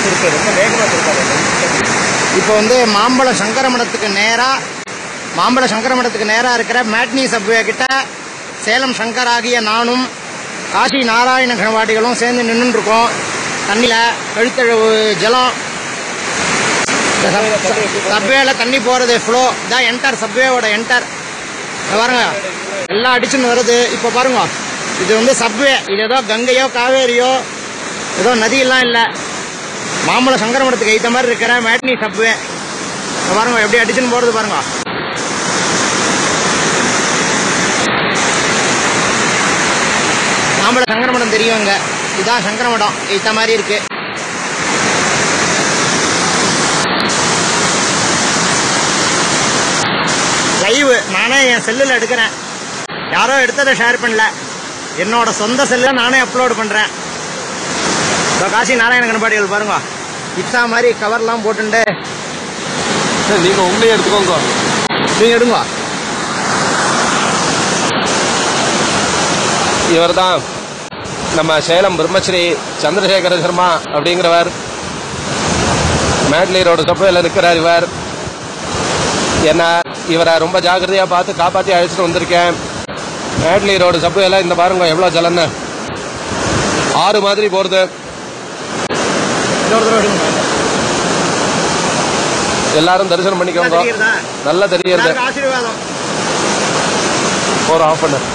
இருக்கு ரொம்ப வேகமாக இருக்காது இப்போ வந்து மாம்பழம் சங்கரமடத்துக்கு நேராக மாம்பழம் சங்கரமடத்துக்கு நேராக இருக்கிற மேட்னி சப்வே கிட்ட சேலம் சங்கர் ஆகிய நானும் காசி நாராயண கணவாடிகளும் சேர்ந்து நின்றுட்டு இருக்கோம் தண்ணியில் கழுத்தழு ஜலம் சப்வேல தண்ணி போகிறது ஃப்ளோ இதான் என்டர் சப்வேவோட என்டர் பாருங்க எல்லாம் அடிச்சுன்னு வருது இப்போ பாருங்க இது வந்து சப்வே இது ஏதோ கங்கையோ காவேரியோ ஏதோ நதியெல்லாம் இல்லை மாம்பழம் சங்கரமடத்துக்கு ஏற்ற மாதிரி இருக்கிற மேட்னி சப்வே இங்க பாருங்க எப்படி அடிச்சுன்னு போறது பாருங்க மாம்பழம் சங்கரமடம் தெரியுங்க இதுதான் சங்கரமடம் ஏற்ற மாதிரி இருக்கு லைவ் நானே என் செல்லில் எடுக்கிறேன் யாரோ எடுத்ததை ஷேர் பண்ணல என்னோட சொந்த செல்லில் நானே அப்லோட் பண்ணுறேன் இப்போ காசி நாராயண கணபாடிகள் பாருங்க இட்ஸா மாதிரி கவர்லாம் போட்டுண்டு நீங்க உண்மையை எடுத்துக்கோங்க நீங்கள் எடுங்க இவர் தான் நம்ம சேலம் பிரம்மஸ்ரீ சந்திரசேகர சர்மா அப்படிங்கிறவர் மேட்லி ரோடு சப்பையில் நிற்கிறார் இவர் என்ன இவரை ரொம்ப ஜாக்கிரதையாக பார்த்து காப்பாற்றி அழைச்சிட்டு வந்திருக்கேன் மேட்லி ரோடு சப்பையில் இந்த பாருங்க எவ்வளோ ஜலன்னு ஆறு மாதிரி போகிறது இன்னொரு தடவை எடுங்க எல்லாரும் தரிசனம் பண்ணிக்கோங்க தெரியுறதா நல்லா தெரியுது எல்லாருக்கும் ஆசீர்வாதம் ஒரு ஆஃப் பண்ணு